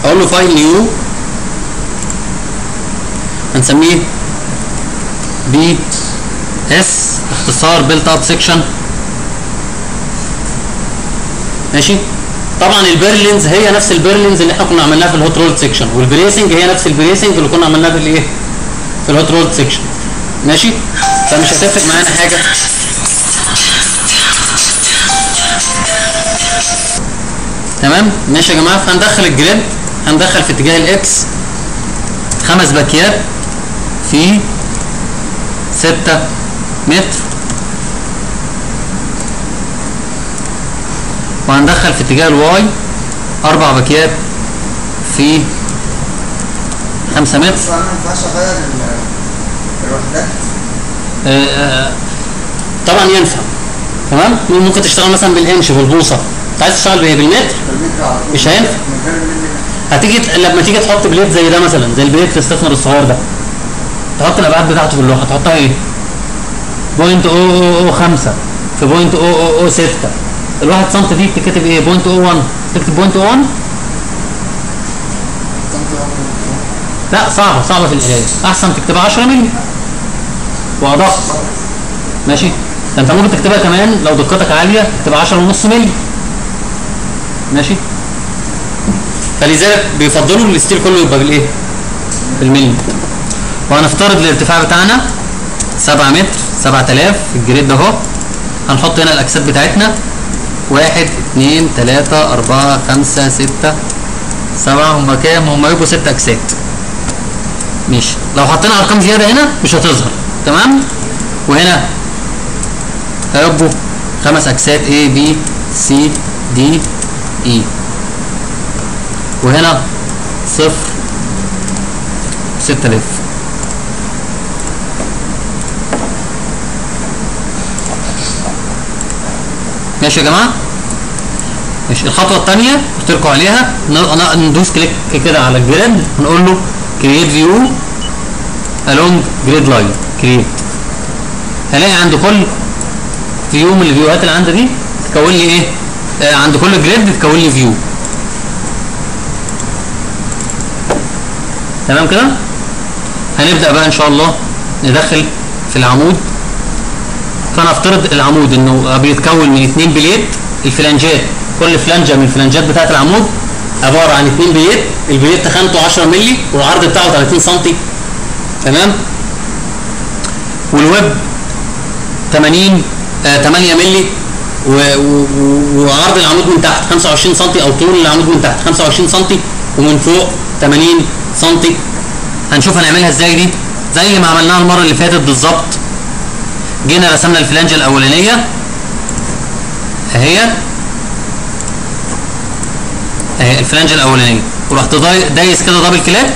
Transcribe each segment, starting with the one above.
اقول له فايل نيو هنسميه بي اس اختصار بيلت اب سيكشن ماشي طبعا البيرلينز هي نفس البيرلينز اللي احنا كنا عملناها في الهوت رولد سيكشن والبريسنج هي نفس البريسنج اللي كنا عملناها في الايه في الهوت رولد سيكشن ماشي فمش هتفرق معانا حاجه تمام ماشي يا جماعه فهندخل الجريد هندخل في اتجاه الاكس خمس باكيات في 6 متر وهندخل في اتجاه الواي اربع باكيات في 5 متر بس انا ما ينفعش اغير ال- الوحدات آه، آه، طبعا ينفع تمام ممكن تشتغل مثلا بالانش بالبوصه انت عايز تشتغل بايه بالمتر بالمتر على طول مش هينفع. من غير الملي هتيجي ت- لما تيجي تحط بليت زي ده مثلا زي البليت الاستثمار الصغير ده تحط الابعاد بتاعته في اللوحه تحطها ايه؟ بوينت او او او 5 في بوينت او او او 6 الواحد سم دي بتتكتب ايه؟ بوينت او 1 تكتب بوينت او 1 لا صعبه صعبه في القرايه احسن تكتبها 10 مللي وادق ماشي ده انت ممكن تكتبها كمان لو دقتك عاليه تكتبها 10 ونص مللي ماشي فلذلك بيفضلوا الستيل كله يبقى بالايه؟ بالملي وهنفترض الارتفاع بتاعنا 7 متر 7000 في الجريد ده اهو هنحط هنا الاجساد بتاعتنا 1 2 3 4 5 6 7 هم كام؟ هم يبقوا 6 اجساد ماشي لو حطينا ارقام زياده هنا مش هتظهر تمام؟ وهنا هيبقوا خمس اجساد A B C D E وهنا صفر ستة آلاف ماشي يا جماعة ماشي الخطوة الثانية قلت لكم عليها ن- ن- ندوس كليك كده على الجريد ونقول له create view along grid line create هلاقي عند كل فيو من الفيوهات اللي عندي دي تكون لي ايه؟ آه عند كل جريد تكون لي فيو تمام كده هنبدا بقى ان شاء الله ندخل في العمود فنفترض العمود انه بيتكون من اثنين بليت الفلانجات كل فلانجه من الفلانجات بتاعه العمود عباره عن اثنين بليت البليت تخانته 10 مللي والعرض بتاعه 30 سم تمام والويب 80 آه 8 مللي و- و- و- وعرض العمود من تحت 25 سم او طول العمود من تحت 25 سم ومن فوق 80 سم هنشوف هنعملها ازاي دي زي ما عملناها المره اللي فاتت بالظبط جينا رسمنا الفلانجه الاولانيه اهي اهي الفلانجه الاولانيه ورحت داي- دايس كده دبل كليك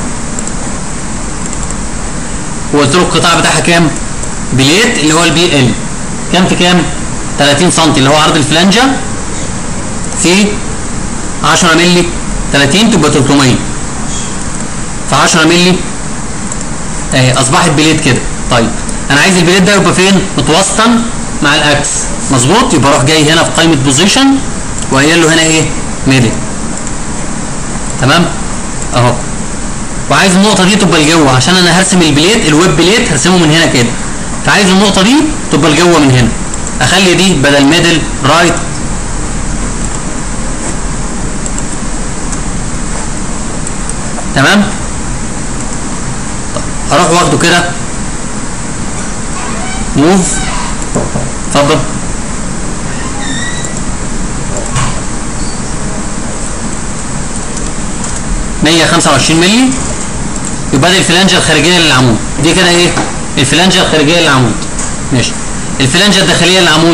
وقلت له القطاع بتاعها كام؟ بليت اللي هو البي ال كام في كام؟ 30 سم اللي هو عرض الفلانجه في 10 مللي 30 تبقى 300 في 10 مللي اهي اصبحت بليت كده طيب انا عايز البليت ده يبقى فين؟ متوسطا مع الاكس مظبوط يبقى اروح جاي هنا في قائمه بوزيشن وقايل له هنا ايه؟ ميدل تمام؟ اهو وعايز النقطة دي تبقى لجوه عشان انا هرسم البليت الويب بليت هرسمه من هنا كده فعايز النقطة دي تبقى لجوه من هنا اخلي دي بدل ميدل رايت تمام طب هروح واخده كده موف اتفضل مية خمسة وعشرين مللي يبقى دي الفلانجة الخارجية للعمود دي كده ايه الفلانجة الخارجية للعمود ماشي الفلانجة الداخلية للعمود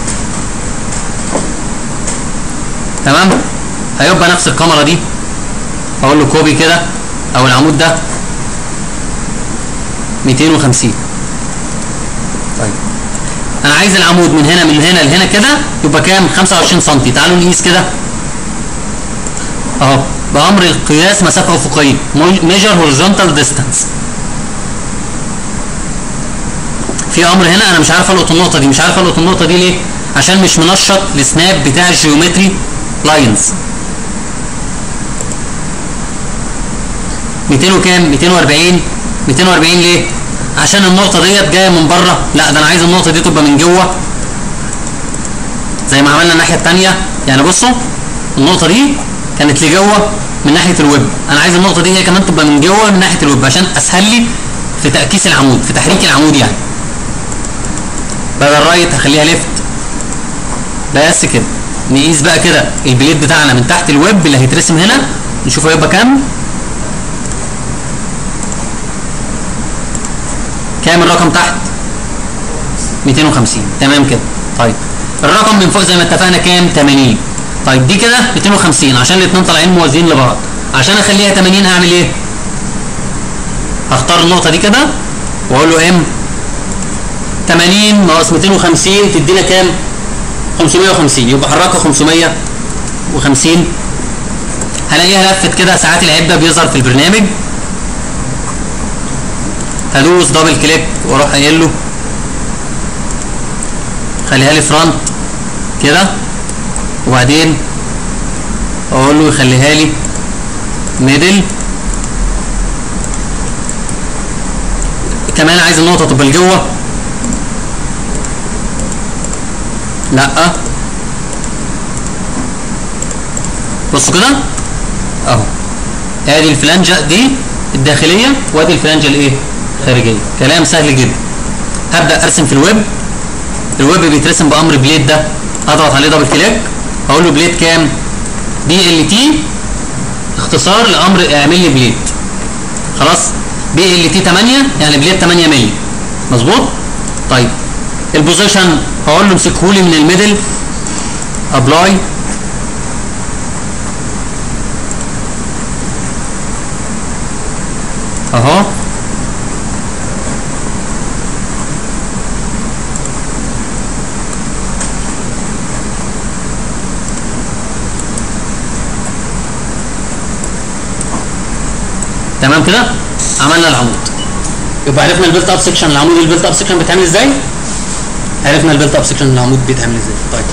تمام هيبقى نفس الكاميرا دي اقول له كوبي كده او العمود ده 250 طيب انا عايز العمود من هنا من هنا لهنا كده يبقى كام 25 سم تعالوا نقيس كده اهو بامر القياس مسافه افقيه ميجر هوريزونتال ديستانس في امر هنا انا مش عارف القط النقطه دي مش عارف القط النقطه دي ليه عشان مش منشط السناب بتاع الجيومتري لاينز 200 وكام 240 240 ليه عشان النقطه ديت جايه من بره لا ده انا عايز النقطه دي تبقى من جوه زي ما عملنا الناحيه الثانيه يعني بصوا النقطه دي كانت لجوه من ناحيه الويب انا عايز النقطه دي هي كمان تبقى من جوه من ناحيه الويب عشان اسهل لي في تاكيس العمود في تحريك العمود يعني بدل رايت هخليها ليفت بس كده نقيس بقى كده البليد بتاعنا من تحت الويب اللي هيترسم هنا نشوف هيبقى كام كام الرقم تحت 250 تمام كده طيب الرقم من فوق زي ما اتفقنا كام 80 طيب دي كده 250 عشان الاثنين طالعين موازيين لبعض عشان اخليها 80 هعمل ايه هختار النقطه دي كده واقول له ام 80 ناقص 250 تدينا كام 550 يبقى حركها 550 هلاقيها لفت كده ساعات العيب ده بيظهر في البرنامج هدوس دبل كليك واروح قايل له خليها لي فرونت كده وبعدين اقول له يخليها لي ميدل كمان عايز النقطة تبقى لجوه لا بصوا كده اهو ادي الفلانجة دي الداخلية وادي الفلانجة الايه الخارجية كلام سهل جدا هبدأ ارسم في الويب الويب بيترسم بامر بليد ده اضغط عليه دبل كليك اقول له بليد كام بي ال تي اختصار لامر اعمل لي بليد خلاص بي ال تي 8 يعني بليد 8 مللي مظبوط طيب البوزيشن هقول له امسكه لي من الميدل ابلاي اهو تمام كده عملنا العمود يبقى عرفنا البيلت اب سكشن العمود البيلت اب سكشن بيتعمل ازاي عرفنا البيلت اب سكشن العمود بيتعمل ازاي طيب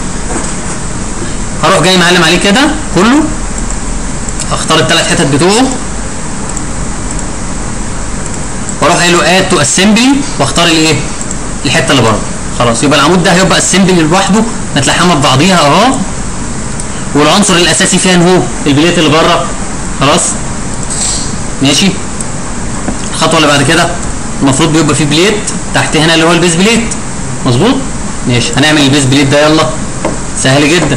هروح جاي معلم عليه كده كله اختار الثلاث حتت بتوعه واروح قايل له اد تو اسمبلي واختار الايه الحته اللي بره خلاص يبقى العمود ده هيبقى اسمبلي لوحده متلحمه ببعضيها اهو والعنصر الاساسي فيها هو البليت اللي بره خلاص ماشي الخطوه اللي بعد كده المفروض بيبقى فيه بليت تحت هنا اللي هو البيز بليت مظبوط ماشي هنعمل البيز بليت ده يلا سهل جدا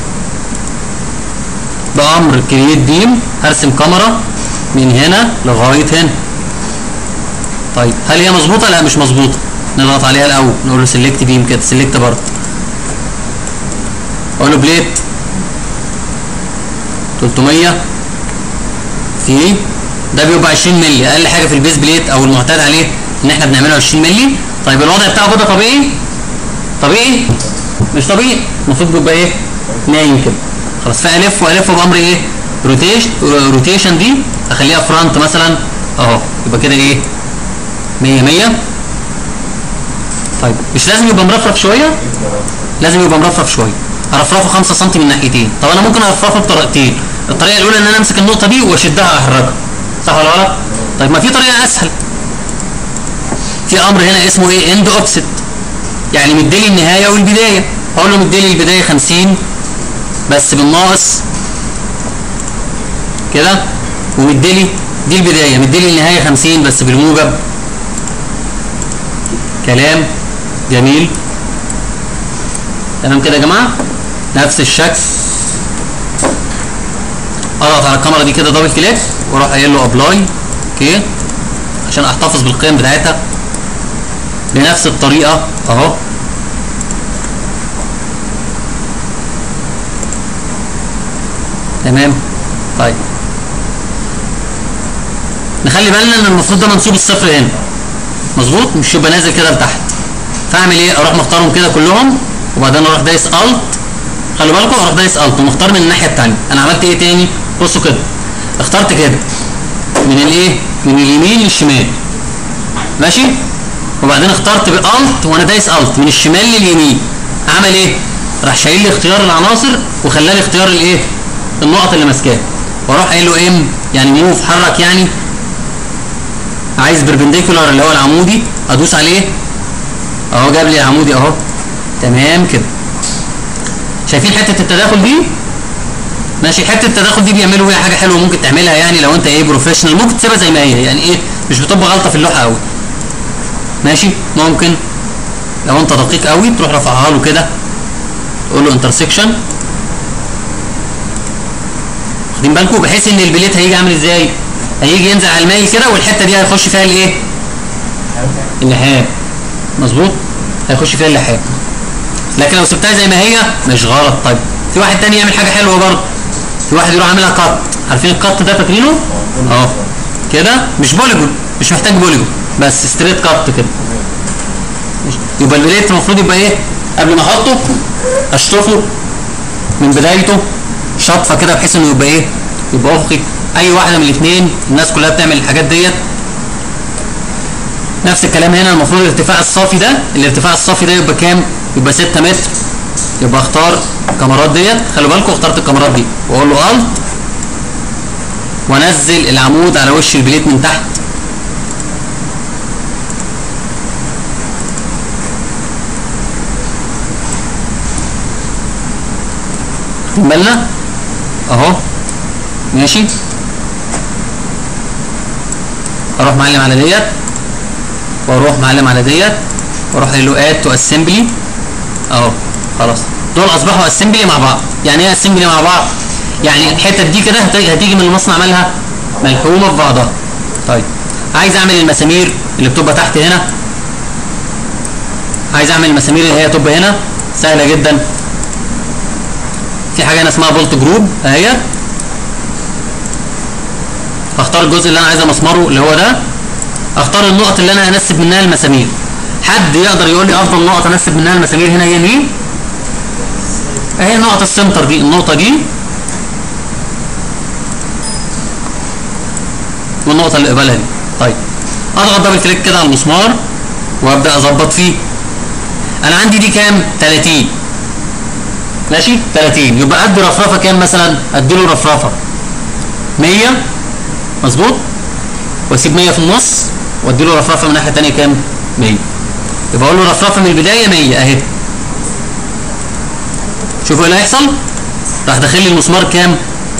بامر كرييت بيم هرسم كاميرا من هنا لغايه هنا طيب هل هي مظبوطه لا مش مظبوطه نضغط عليها الاول نقول له سيلكت بيم كده سيلكت برضه اقول له بليت 300 في ده بيبقى 20 مللي اقل حاجه في البيز بليت او المعتاد عليه ان احنا بنعمله 20 مللي طيب الوضع بتاعه كده طبيعي طبيعي مش طبيعي المفروض بيبقى ايه نايم كده خلاص فالف والف بامر ايه روتيشن روتيشن دي اخليها فرونت مثلا اهو يبقى كده ايه 100 100 طيب مش لازم يبقى مرفرف شويه لازم يبقى مرفرف شويه ارفرفه 5 سم من ناحيتين طب انا ممكن ارفرفه بطريقتين الطريقه الاولى ان انا امسك النقطه دي واشدها احركها صح ولا غلط طيب ما في طريقه اسهل في امر هنا اسمه ايه اند اوفست يعني مديلي النهايه والبدايه اقول له مديلي البدايه 50 بس بالناقص كده ومديلي دي البدايه مديلي النهايه 50 بس بالموجب كلام جميل تمام كده يا جماعه نفس الشكل اضغط على الكاميرا دي كده دبل كليك واروح قايل له ابلاي اوكي عشان احتفظ بالقيم بتاعتها بنفس الطريقه اهو تمام طيب نخلي بالنا ان المفروض ده منسوب الصفر هنا مظبوط مش يبقى نازل كده لتحت فاعمل ايه اروح مختارهم كده كلهم وبعدين اروح دايس الت خلي بالكم اروح دايس الت ومختار من الناحيه الثانيه انا عملت ايه تاني بصوا كده اخترت كده من الايه من اليمين للشمال ماشي وبعدين اخترت بالالت وانا دايس الت من الشمال لليمين عمل ايه راح شايل لي اختيار العناصر وخلى لي اختيار الايه النقط اللي ماسكاها واروح قايل له ام يعني موف حرك يعني عايز بربنديكولار اللي هو العمودي ادوس عليه اهو جاب لي العمودي اهو تمام كده شايفين حته التداخل دي ماشي حته التداخل دي بيعملوا فيها حاجه حلوه ممكن تعملها يعني لو انت ايه بروفيشنال ممكن تسيبها زي ما هي يعني ايه مش بتبقى غلطه في اللوحه قوي ماشي ممكن لو انت دقيق قوي تروح رافعها له كده تقول له انترسكشن واخدين بالكم بحيث ان البليت هيجي عامل ازاي هيجي ينزل على المايل كده والحته دي هيخش فيها الايه اللحام مظبوط هيخش فيها اللحام لكن لو سبتها زي ما هي مش غلط طيب في واحد تاني يعمل حاجه حلوه برضه في واحد يروح عاملها كات عارفين الكات ده فاكرينه اهو كده مش بوليجون مش محتاج بوليجون بس ستريت كات كده ماشي. يبقى البليت المفروض يبقى ايه قبل ما احطه اشطفه من بدايته شطفه كده بحيث انه يبقى ايه يبقى افقي اي واحده من الاثنين الناس كلها بتعمل الحاجات ديت نفس الكلام هنا المفروض الارتفاع الصافي ده الارتفاع الصافي ده يبقى كام يبقى 6 متر يبقى اختار الكاميرات ديت خلوا بالكم اخترت الكاميرات دي واقول له الت وانزل العمود على وش البليت من تحت واخدين بالنا اهو ماشي اروح معلم على ديت واروح معلم على ديت واروح قايل له اد تو اسمبلي اهو خلاص دول اصبحوا اسمبلي مع بعض يعني ايه اسمبلي مع بعض يعني الحتت دي كده هتيجي هتيجي من المصنع مالها ملحومه في بعضها طيب عايز اعمل المسامير اللي بتبقى تحت هنا عايز اعمل المسامير اللي هي تبقى هنا سهله جدا في حاجه هنا اسمها بولت جروب اهي اختار الجزء اللي انا عايز امسمره اللي هو ده اختار النقط اللي انا انسب منها المسامير حد يقدر يقول لي افضل نقط انسب منها المسامير هنا هي مين اهي نقط السنتر دي النقطه دي والنقطه اللي قبالها دي طيب اضغط دبل كليك كده على المسمار وابدا اظبط فيه انا عندي دي كام 30 ماشي 30 يبقى ادي رفرفه كام مثلا ادي له رفرفه 100 مظبوط واسيب 100 في النص وادي له رفرفه من الناحيه الثانيه كام 100 يبقى اقول له رفرفه من البدايه 100 اهي شوفوا ايه اللي هيحصل راح داخل لي المسمار كام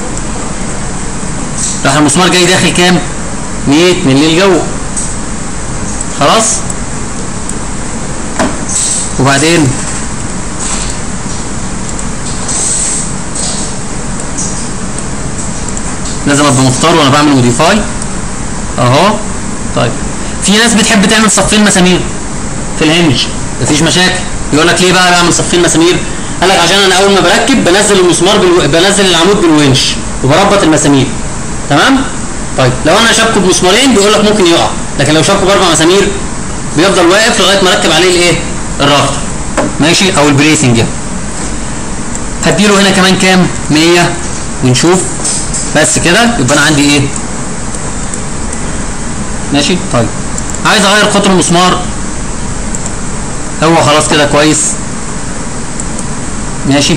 راح المسمار جاي داخل كام 100 مللي الجو خلاص وبعدين لازم ابقى مختار وانا بعمل موديفاي اهو طيب في ناس بتحب تعمل صفين مسامير في الهنج مفيش مشاكل يقول لك ليه بقى بعمل صفين مسامير قال لك عشان انا اول ما بركب بنزل المسمار بالو... بنزل العمود بالونش وبربط المسامير تمام طيب لو انا شابكه بمسمارين بيقول لك ممكن يقع لكن لو شابكه باربع مسامير بيفضل واقف لغايه ما اركب عليه الايه الرافتر ماشي او البريسنج يعني هديله هنا كمان كام 100 ونشوف بس كده يبقى انا عندي ايه ماشي طيب عايز اغير قطر المسمار هو خلاص كده كويس ماشي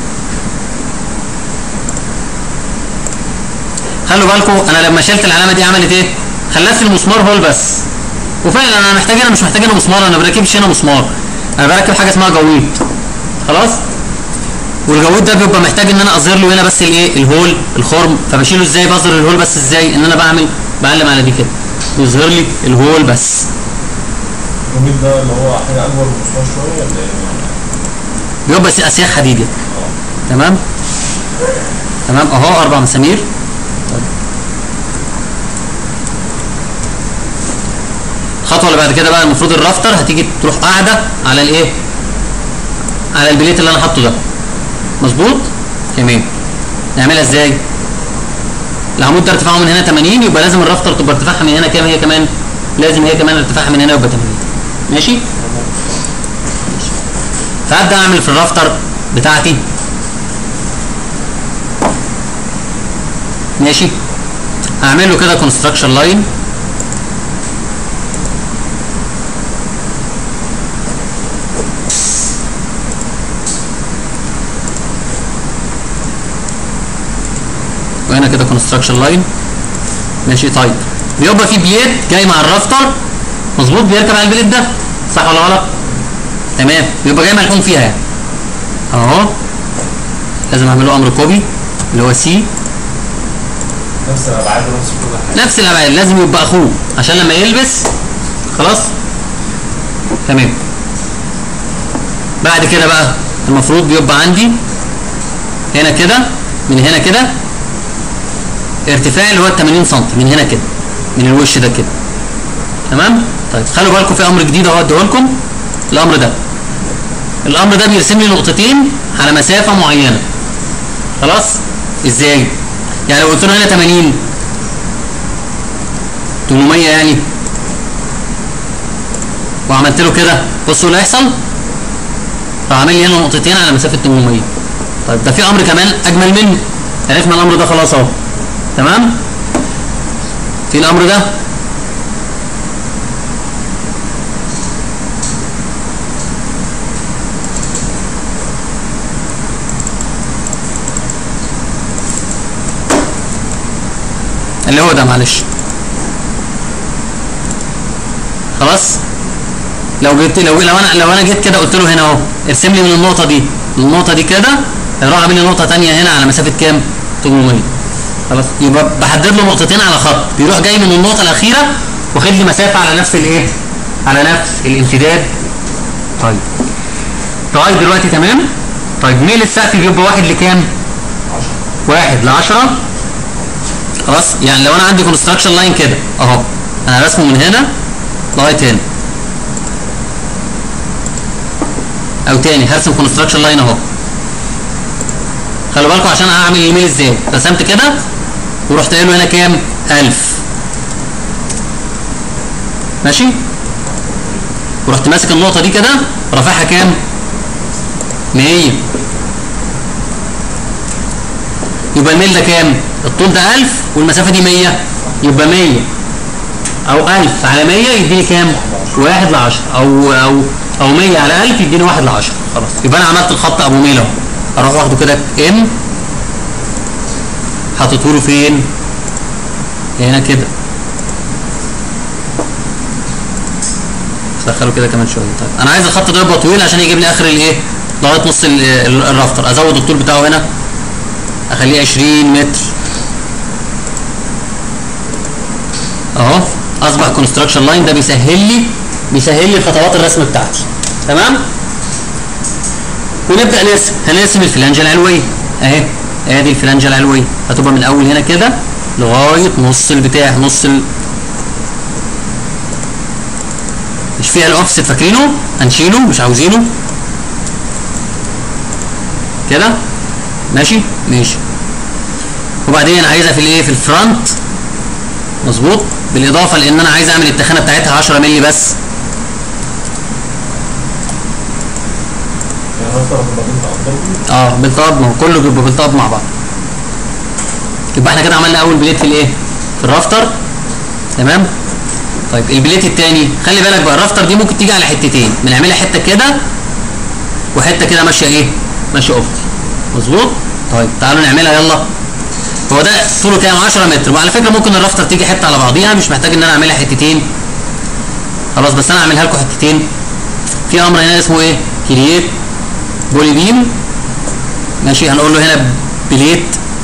خلوا بالكم انا لما شلت العلامه دي عملت ايه خلت المسمار هول بس وفعلا انا محتاج انا مش محتاج هنا مسمار انا بركبش هنا مسمار انا بركب حاجه اسمها جويط خلاص والجويط ده بيبقى محتاج ان انا اظهر له هنا بس الايه الهول الخرم فبشيله ازاي بظهر الهول بس ازاي ان انا بعمل بعلم على دي كده يظهر لي الهول بس الجميل ده اللي هو حاجه اكبر من المسمار شويه ولا ايه؟ بيبقى س- اسياخ حديد يعني. تمام تمام اهو اربع مسامير طيب. الخطوه اللي بعد كده بقى المفروض الرافتر هتيجي تروح قاعده على الايه على البليت اللي انا حاطه ده مظبوط تمام نعملها ازاي العمود ده ارتفاعه من هنا 80 يبقى لازم الرافتر تبقى ارتفاعها من هنا كام هي كمان لازم هي كمان ارتفاعها من هنا يبقى 80 ماشي فابدا اعمل في الرافتر بتاعتي ماشي اعمل له كده كونستراكشن لاين وهنا هنا كده كونستراكشن لاين ماشي طيب بيبقى في بليت جاي مع الرافتر مظبوط بيركب على البليت ده صح ولا غلط تمام بيبقى جاي ملحوم فيها يعني اهو لازم اعمل له امر كوبي اللي هو سي نفس الابعاد ونفس كل حاجه نفس الابعاد لازم يبقى اخوه عشان لما يلبس خلاص تمام بعد كده بقى المفروض بيبقى عندي هنا كده من هنا كده ارتفاع اللي هو 80 سم من هنا كده من الوش ده كده تمام طيب خلوا بالكم في امر جديد اهو اديه لكم الامر ده الامر ده بيرسم لي نقطتين على مسافه معينه خلاص ازاي يعني لو قلت له هنا 80 800 يعني وعملت له كده بصوا اللي هيحصل راح عامل لي هنا نقطتين على مسافه 800 طيب ده في امر كمان اجمل منه عرفنا الامر ده خلاص اهو تمام في الامر ده اللي هو ده معلش خلاص لو جبت لو لو انا لو انا جيت كده قلت له هنا اهو ارسم لي من النقطه دي النقطه دي كده هيروح عامل لي نقطه ثانيه هنا على مسافه كام 800 خلاص يبقى بحدد له نقطتين على خط بيروح جاي من النقطه الاخيره واخد لي مسافه على نفس الايه على نفس الامتداد طيب طيب دلوقتي تمام طيب ميل السقف بيبقى واحد لكام واحد ل 10 خلاص يعني لو انا عندي كونستراكشن لاين كده اهو انا رسمه من هنا لغايه هنا او تاني هرسم كونستراكشن لاين اهو خلوا بالكم عشان هعمل الايميل ازاي رسمت كده ورحت قايل له هنا كام 1000 ماشي ورحت ماسك النقطه دي كده رافعها كام 100 يبقى الميل ده كام الطول ده 1000 والمسافه دي 100 يبقى 100 او 1000 على 100 يديني كام 1 ل 10 او او او 100 على 1000 يديني 1 ل 10 خلاص يبقى انا عملت الخط ابو ميل اهو اروح واخده كده ام حاططه له فين هنا كده دخله كده كمان شويه طيب انا عايز الخط ده يبقى طويل عشان يجيب لي اخر الايه لغايه نص ال- ال- الرافتر ازود الطول بتاعه هنا اخليه 20 متر اهو اصبح كونستراكشن لاين ده بيسهل لي بيسهل لي خطوات الرسم بتاعتي تمام ونبدا نرسم هنرسم الفلانجه العلويه اهي ادي الفلانجه العلويه هتبقى من اول هنا كده لغايه نص البتاع نص ال... مش فيها الاوفست فاكرينه هنشيله مش عاوزينه كده ماشي ماشي وبعدين عايزها في الايه في الفرونت مظبوط بالاضافه لان انا عايز اعمل التخانه بتاعتها 10 مللي بس يعني انت لما بنت عضلته اه بالطاب ما هو كله بيبقى بالطاب مع بعض يبقى احنا كده عملنا اول بليت في الايه في الرافتر تمام طيب البليت التاني خلي بالك بقى الرافتر دي ممكن تيجي على حتتين بنعملها حته كده وحته كده ماشيه ايه ماشيه افقي مظبوط طيب تعالوا نعملها يلا هو ده طوله كام 10 متر وعلى فكره ممكن الرافتر تيجي حته على بعضيها مش محتاج ان انا اعملها حتتين خلاص بس انا هعملها لكم حتتين في امر هنا اسمه ايه كرييت بولي بيم ماشي هنقول له هنا بليت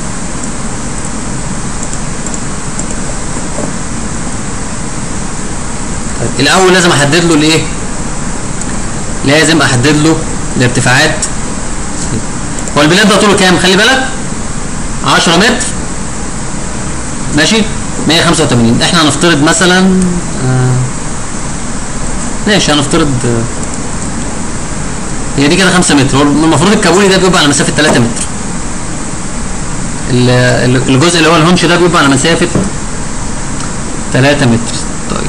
طيب الاول لازم احدد له الايه لازم احدد له الارتفاعات هو البلاد ده طوله كام خلي بالك 10 متر ماشي 185 احنا هنفترض مثلا آه ماشي هنفترض آه هي دي كده 5 متر هو المفروض الكابولي ده بيبقى على مسافه 3 متر ال- ال- الجزء اللي هو الهونش ده بيبقى على مسافه 3 متر طيب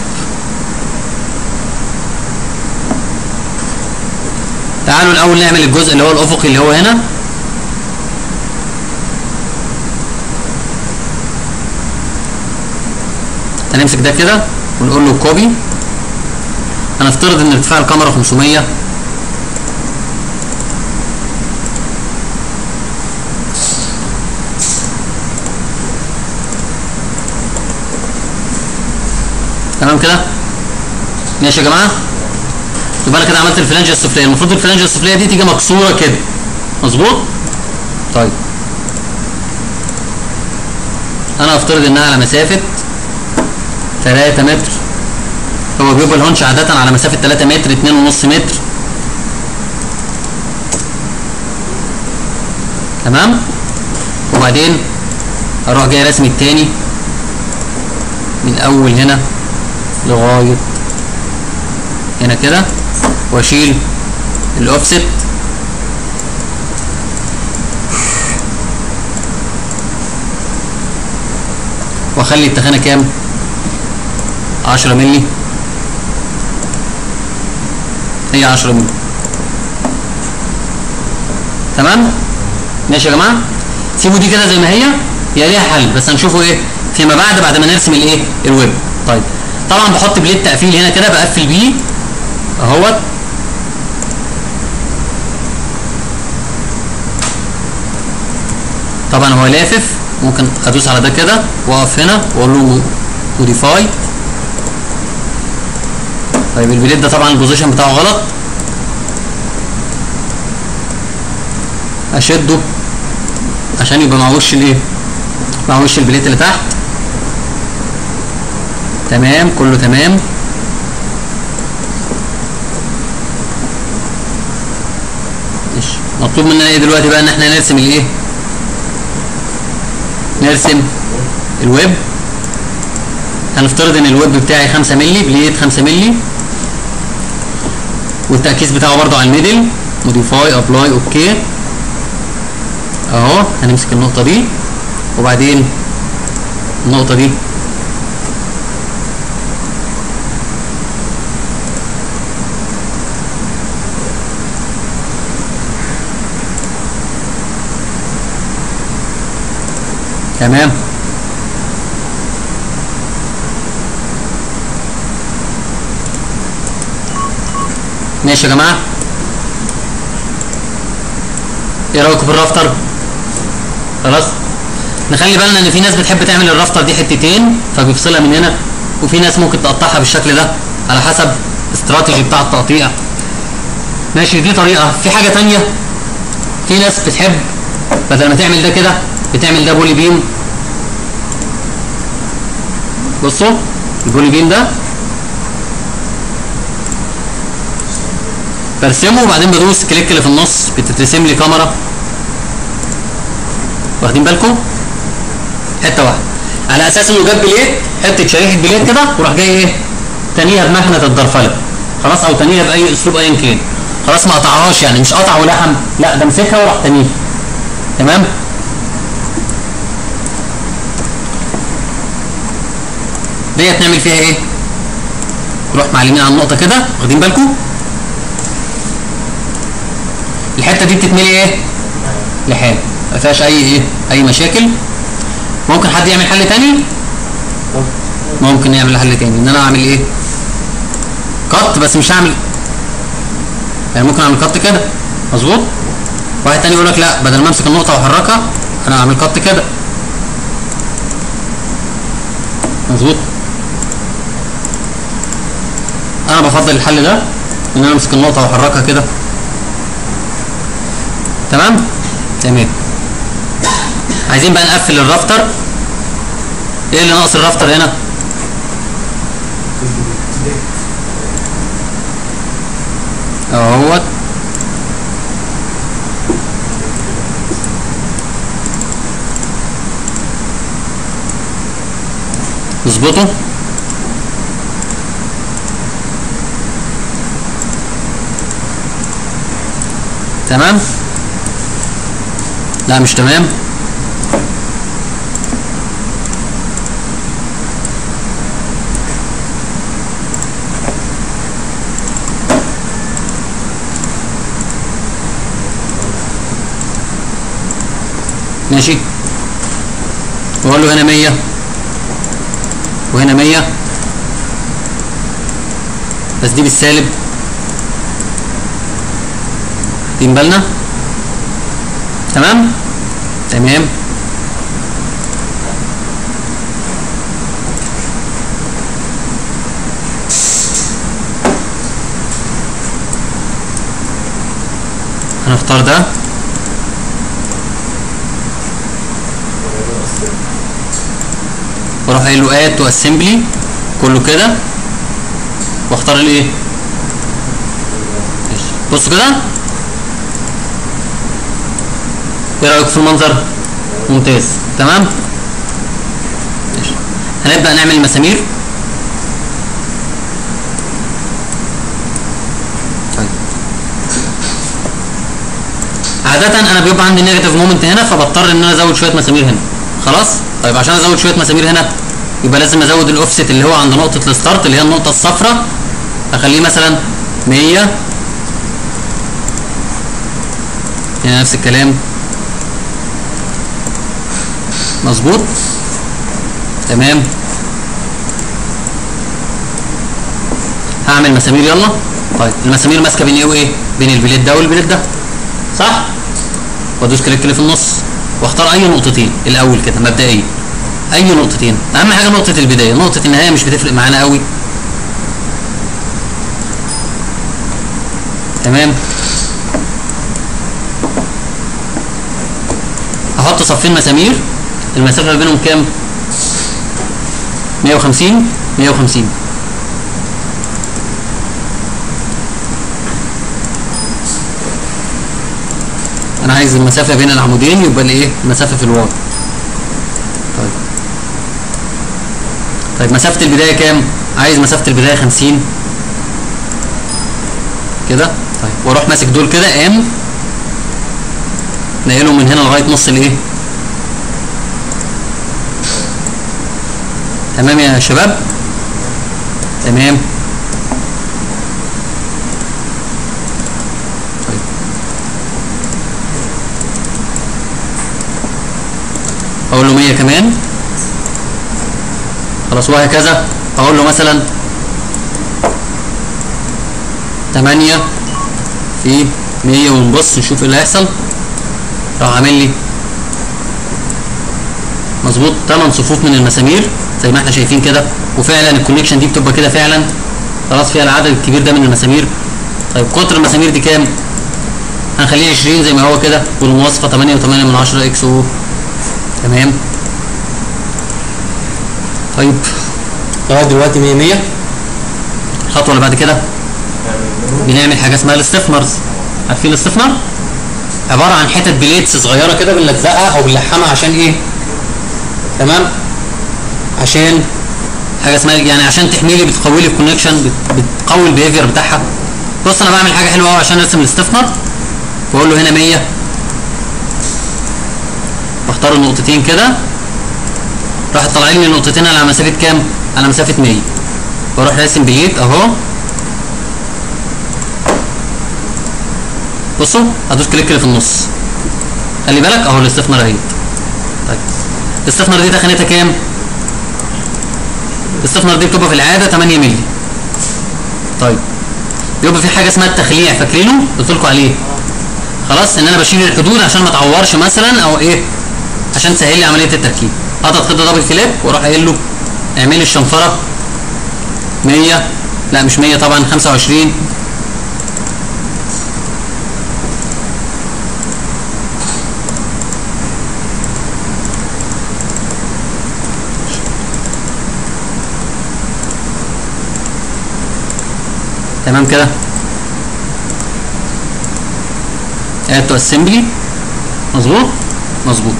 تعالوا الاول نعمل الجزء اللي هو الافقي اللي هو هنا هنمسك ده كده ونقول له كوبي هنفترض ان ارتفاع الكاميرا 500 تمام كده ماشي يا جماعه يبقى انا كده عملت الفلانجه السفليه المفروض الفلانجه السفليه دي تيجي مكسوره كده مظبوط طيب انا افترض انها على مسافه 3 متر هو بيبقى الهونش عاده على مسافه 3 متر 2.5 متر تمام وبعدين اروح جاي رسم التاني من اول هنا لغايه هنا كده واشيل الاوفست واخلي التخانه كام 10 مللي هي 10 مللي تمام ماشي يا جماعه سيبوا دي كده زي ما هي هي ليها حل بس هنشوفه ايه فيما بعد بعد ما نرسم الايه الويب طيب طبعا بحط بليت تقفيل هنا كده بقفل بيه اهوت طبعا هو لافف ممكن ادوس على ده كده واقف هنا واقول له موديفاي طيب البليت ده طبعا البوزيشن بتاعه غلط اشده عشان يبقى مع وش الايه مع وش البليت اللي تحت تمام كله تمام ماشي مطلوب مننا ايه دلوقتي بقى ان احنا نرسم الايه نرسم الويب هنفترض ان الويب بتاعي 5 مللي بليد 5 مللي والتركيز بتاعه برضه على الميدل موديفاي ابلاي اوكي اهو هنمسك النقطه دي وبعدين النقطه دي تمام ماشي يا جماعه ايه رايكم في الرافتر خلاص نخلي بالنا ان في ناس بتحب تعمل الرافتر دي حتتين فبيفصلها من هنا وفي ناس ممكن تقطعها بالشكل ده على حسب استراتيجي بتاع التقطيع ماشي دي طريقه في حاجه تانية في ناس بتحب بدل ما تعمل ده كده بتعمل ده بولي بيم بصوا البولي بيم ده برسمه وبعدين بدوس كليك اللي في النص بتترسم لي كاميرا واخدين بالكم حته واحده على اساس انه جاب بليت حته شريحه بليت كده وراح جاي ايه تانيها بمكنه الدرفله خلاص او تانيها باي اسلوب ايا كان خلاص ما قطعهاش يعني مش قطع ولحم لا ده مسكها وراح تانيها تمام ديت نعمل فيها ايه نروح معلمين على النقطه كده واخدين بالكم الحته دي بتتملي ايه لحام ما فيهاش اي ايه اي مشاكل ممكن حد يعمل حل تاني ممكن نعمل حل تاني ان انا اعمل ايه قط بس مش هعمل يعني ممكن اعمل قط كده مظبوط واحد تاني يقول لك لا بدل ما امسك النقطه واحركها انا اعمل قط كده مظبوط انا بفضل الحل ده ان انا امسك النقطه واحركها كده تمام تمام عايزين بقى نقفل الرافتر ايه اللي ناقص الرافتر هنا اهوت اظبطه تمام لا مش تمام ماشي واقول له هنا 100 وهنا 100 بس دي بالسالب واخدين بالنا تمام تمام هنختار ده واروح قايل له اد تو اسمبلي كله كده واختار الايه ماشي بصوا كده ايه رايكم في المنظر ممتاز تمام ماشي هنبدا نعمل المسامير طيب عادة انا بيبقى عندي نيجاتيف مومنت هنا فبضطر ان انا ازود شوية مسامير هنا خلاص طيب عشان ازود شوية مسامير هنا يبقى لازم ازود الاوفست اللي هو عند نقطة الستارت اللي هي النقطة الصفراء اخليه مثلا 100 هنا نفس الكلام مظبوط تمام هعمل مسامير يلا طيب المسامير ماسكه بين ايه وايه بين البليت ده والبليت ده صح وادوس كليك اللي في النص واختار اي نقطتين الاول كده مبدئيا اي نقطتين اهم حاجه نقطه البدايه نقطه النهايه مش بتفرق معانا قوي تمام احط صفين مسامير المسافه ما بينهم كام 150 150 انا عايز المسافه بين العمودين يبقى الايه المسافه في الواي طيب طيب مسافه البدايه كام عايز مسافه البدايه 50 كده طيب واروح ماسك دول كده ام نقلهم من هنا لغايه نص الايه تمام يا شباب تمام طيب اقول له 100 كمان خلاص وهكذا اقول له مثلا 8 في 100 ونبص نشوف ايه اللي هيحصل راح عامل لي مظبوط 8 صفوف من المسامير زي ما احنا شايفين كده وفعلا الكونكشن دي بتبقى كده فعلا خلاص فيها العدد الكبير ده من المسامير طيب قطر المسامير دي كام هنخليه 20 زي ما هو كده والمواصفه 8 و8 من 10 اكس او تمام طيب لغايه دلوقتي 100 100 الخطوه اللي بعد كده بنعمل حاجه اسمها الاستفنرز عارفين الاستفنر عباره عن حتت بليتس صغيره كده بنلزقها او بنلحمها عشان ايه تمام عشان حاجه اسمها يعني عشان تحمي لي بتقوي لي الكونكشن بتقوي البيهيفير بتاعها بص انا بعمل حاجه حلوه قوي عشان ارسم الاستفنر واقول له هنا 100 بختار النقطتين كده راح طالع لي النقطتين على مسافه كام على مسافه 100 واروح راسم بليت اهو بصوا هدوس كليك اللي في النص خلي بالك اهو الاستثمار اهي طيب الاستثمار دي تخانتها كام الاستثمار دي بتبقى في العاده 8 مللي طيب بيبقى في حاجه اسمها التخليع فاكرينه قلت لكم عليه خلاص ان انا بشيل الحدود عشان ما تعورش مثلا او ايه عشان تسهل لي عمليه التركيب اضغط كده دبل كليك واروح قايل له اعمل لي الشنفره 100 لا مش 100 طبعا 25 تمام كده add to assembly مظبوط مظبوط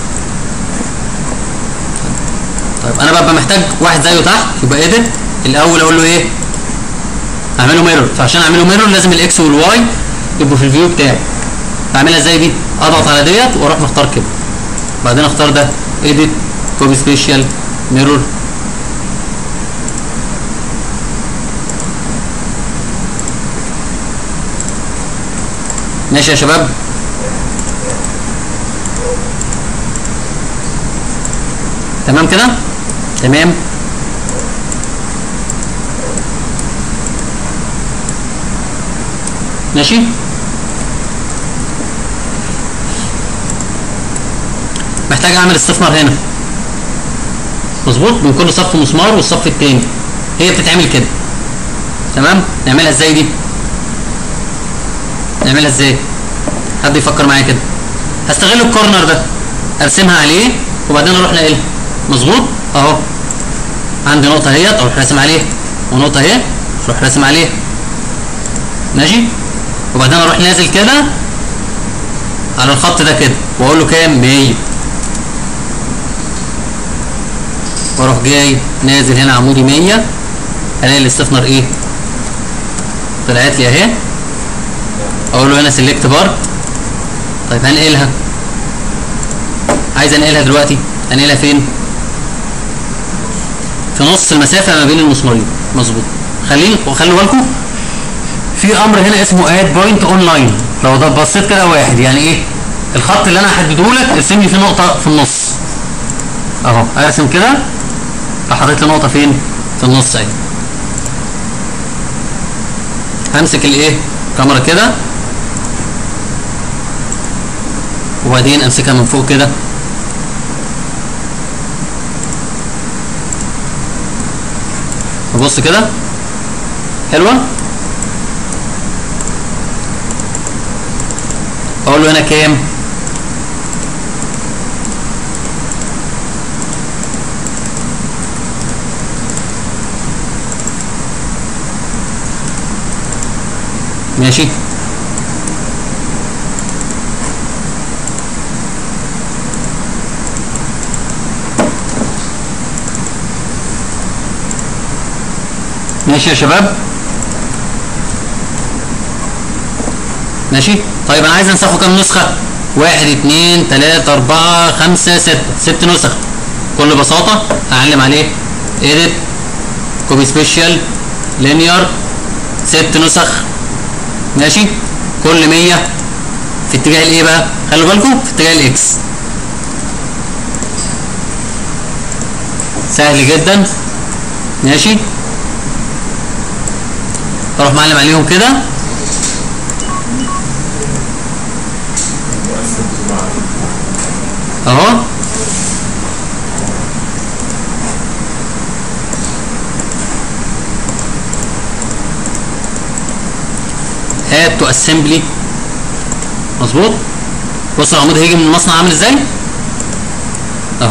طيب انا ببقى محتاج واحد زيه تحت يبقى edit الاول اقول له ايه اعمله ميرور فعشان اعمله ميرور لازم الاكس والواي يبقوا في الفيو بتاعي اعملها ازاي دي اضغط على ديت واروح مختار كده بعدين اختار ده edit copy spatial mirror ماشي يا شباب تمام كده تمام ماشي محتاج اعمل استثمار هنا مظبوط من كل صف مسمار والصف التاني هي بتتعمل كده تمام نعملها ازاي دي نعملها ازاي حد يفكر معايا كده هستغل الكورنر ده ارسمها عليه وبعدين اروح ناقلها مظبوط اهو عندي نقطه اهيت اروح راسم عليها ونقطه اهي اروح راسم عليها ماشي وبعدين اروح نازل كده على الخط ده كده واقول له كام 100 واروح جاي نازل هنا عمودي 100 الاقي الاستثمار ايه طلعت لي اهي اقول له هنا سيلكت بار طيب هنقلها عايز انقلها دلوقتي انقلها فين في نص المسافه ما بين المسمارين مظبوط خليه وخلوا بالكم في امر هنا اسمه اد بوينت اون لاين لو ده بصيت كده واحد يعني ايه الخط اللي انا هحدده لك ارسم لي فيه نقطه في النص اهو ارسم كده فحطيت لي نقطه فين في النص اهي همسك الايه كاميرا كده وبعدين امسكها من فوق كده نبص كده حلوه اقول له هنا كام ماشي ماشي يا شباب ماشي طيب انا عايز انسخه كام نسخة واحد اتنين تلاتة اربعة خمسة ستة ست نسخ بكل بساطة هعلم عليه edit كوبي سبيشال لينير ست نسخ ماشي كل مية في اتجاه الايه بقى خلوا بالكم في اتجاه الاكس سهل جدا ماشي اروح معلم عليهم كده اهو add to assembly مظبوط بص العمود هيجي من المصنع عامل ازاي اهو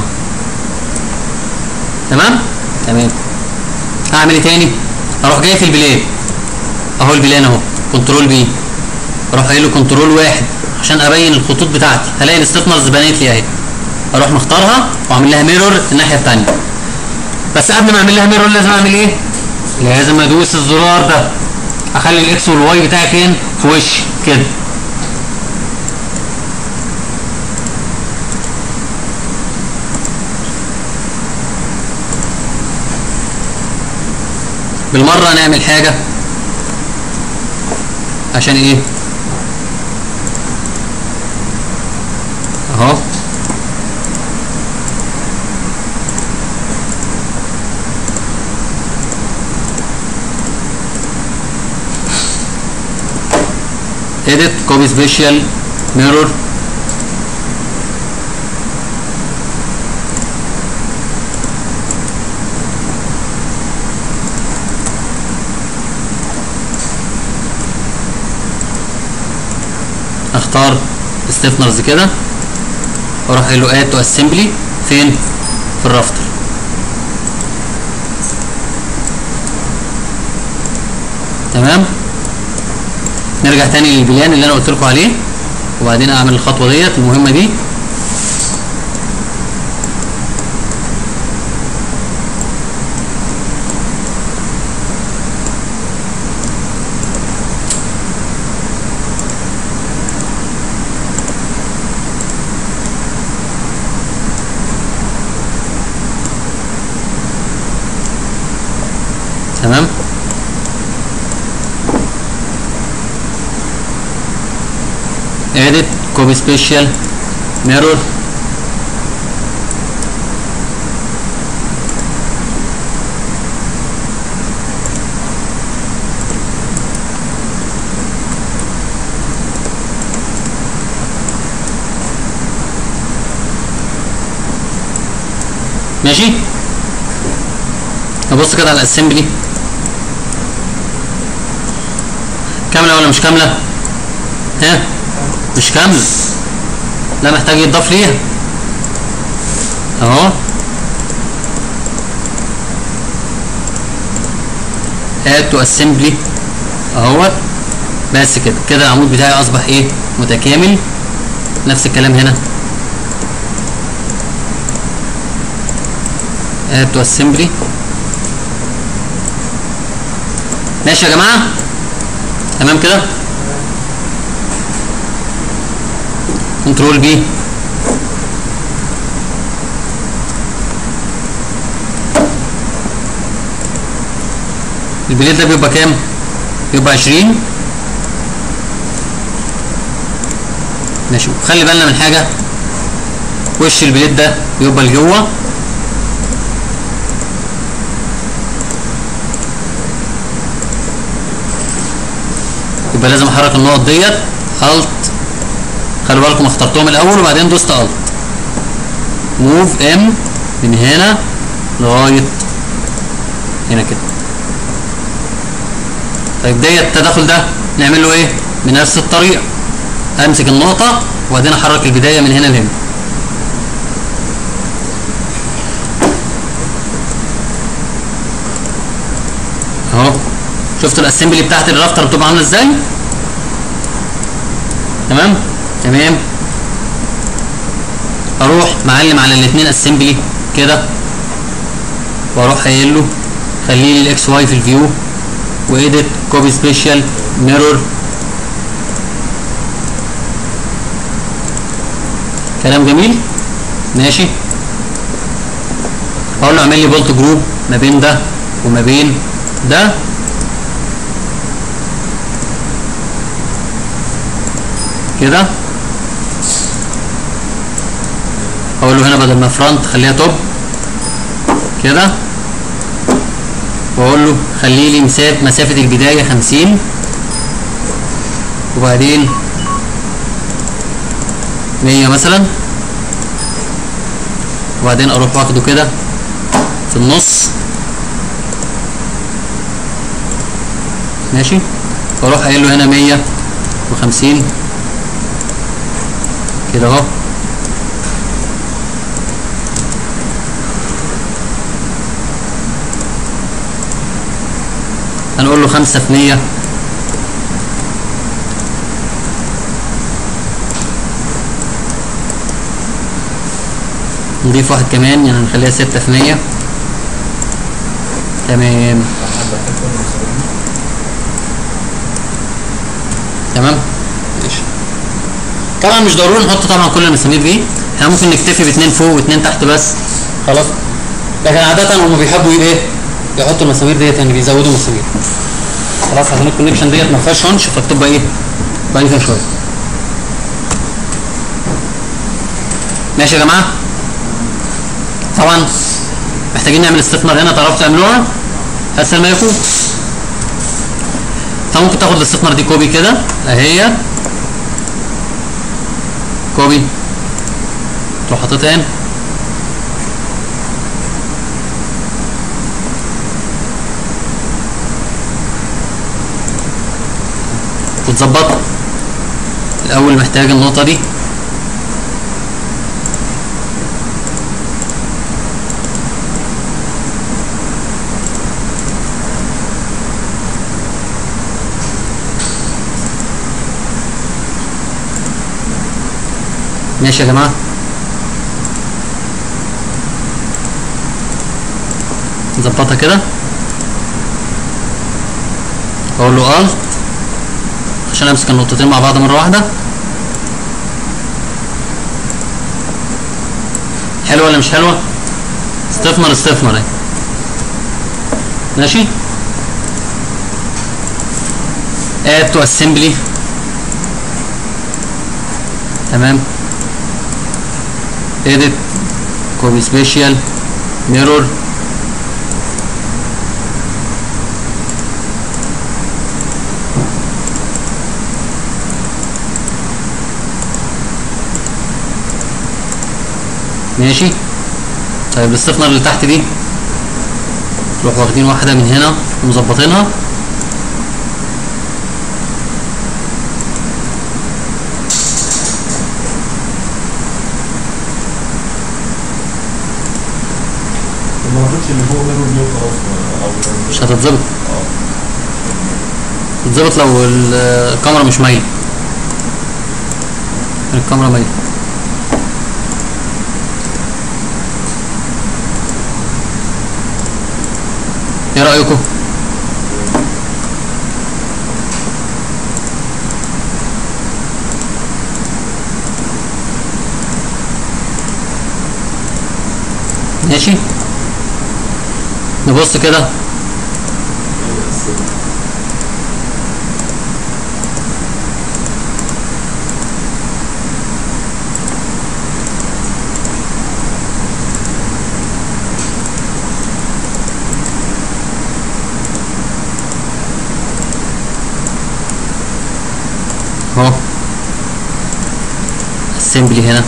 تمام تمام هعمل ايه تاني اروح جاي في البلاد اهو البلان اهو كنترول بي اروح قايل له كنترول واحد عشان ابين الخطوط بتاعتي هلاقي الستيفنرز بنت لي اهي اروح مختارها واعمل لها ميرور الناحيه الثانيه بس قبل ما اعمل لها ميرور لازم اعمل ايه لازم ادوس الزرار ده اخلي الاكس والواي بتاعي فين في وشي كده بالمره نعمل حاجه عشان ايه اهو edit copy special mirror اختار ستيفنرز كده واروح قايل له اد تو اسمبلي فين في الرافتر تمام نرجع تاني للبلان اللي انا قلت لكم عليه وبعدين اعمل الخطوه ديت المهمه دي تمام edit copy special mirror ماشي نبص كده على الاسمبلي كامله ولا مش كامله ها مش كامله لا محتاج يتضاف ليها اهو add to assembly اهوت بس كده كده العمود بتاعي اصبح ايه متكامل نفس الكلام هنا add to assembly ماشي يا جماعه تمام كده كنترول بي البليد ده بيبقى كام بيبقى 20 ماشي خلي بالنا من حاجه وش البليد ده بيبقى لجوه يبقى لازم احرك النقط ديت الت خلي بالكم اخترتهم الاول وبعدين دوست الت موف ام من هنا لغايه هنا كده طيب ديت التدخل ده نعمل له ايه بنفس الطريقه امسك النقطه وبعدين احرك البدايه من هنا لهنا اهو شفتوا الاسمبلي بتاعت الرافتر بتبقى عامله ازاي تمام تمام اروح معلم على الاثنين اسمبلي كده واروح قايل له خلي لي الاكس واي في الفيو وايديت كوبي سبيشال ميرور كلام جميل ماشي اقول له اعمل لي بولت جروب ما بين ده وما بين ده كده اقول له هنا بدل ما فرونت خليها توب كده واقول له خلي لي مسافه مسافه البدايه 50 وبعدين 100 مثلا وبعدين اروح واخده كده في النص ماشي واروح قايل له هنا 150 كده اهو هنقول له خمسة في مية نضيف واحد كمان يعني نخليها ستة في مية تمام تمام ماشي طبعا مش ضروري نحط طبعا كل المسامير دي احنا ممكن نكتفي باتنين فوق واتنين تحت بس خلاص لكن عادة هم بيحبوا ايه يحطوا المسامير ديت يعني بيزودوا مسامير خلاص عشان الكونكشن ديت ما فيهاش هونش فبتبقى ايه ضعيفه شويه ماشي يا جماعه طبعا محتاجين نعمل استثمار هنا تعرفوا تعملوها اسهل ما يكون فممكن تاخد الاستثمار دي كوبي كده اهي كوبي تروح حاططها هنا وتظبطها الاول محتاج النقطه دي ماشي يا جماعه نظبطها كده اقول له الت عشان امسك النقطتين مع بعض مره واحده حلوه ولا مش حلوه استثمر استثمر اهي ماشي add to assembly تمام edit copy special mirror ماشي طيب الاستثمار اللي تحت دي نروح واخدين واحدة من هنا ومظبطينها طب ما ناخدش اللي فوق ميرور دي وخلاص ما- او مش هتتظبط اه تتظبط لو ال- الكاميرا مش مايله الكاميرا مايله ايه رايكم ماشي نبص كده اهو اسمبلي هنا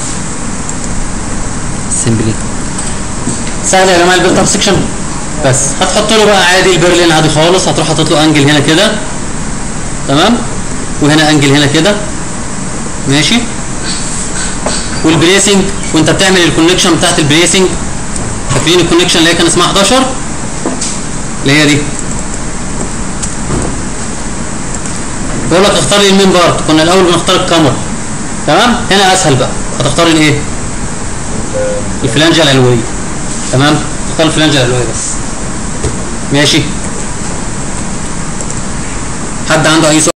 اسمبلي سهل يا جماعه البيلت اب سكشن بس هتحط له بقى عادي البرلين عادي خالص هتروح حاطط له انجل هنا كده تمام وهنا انجل هنا كده ماشي والبريسنج وانت بتعمل الكونكشن بتاعت البريسنج فاكرين الكونكشن اللي هي كان اسمها 11 اللي هي دي بيقول لك اختار لي المين بارت كنا الاول بنختار الكاميرا تمام هنا اسهل بقى هتختار الايه الفلانجه العلويه تمام تختار الفلانجه العلويه بس ماشي حد عنده اي سؤال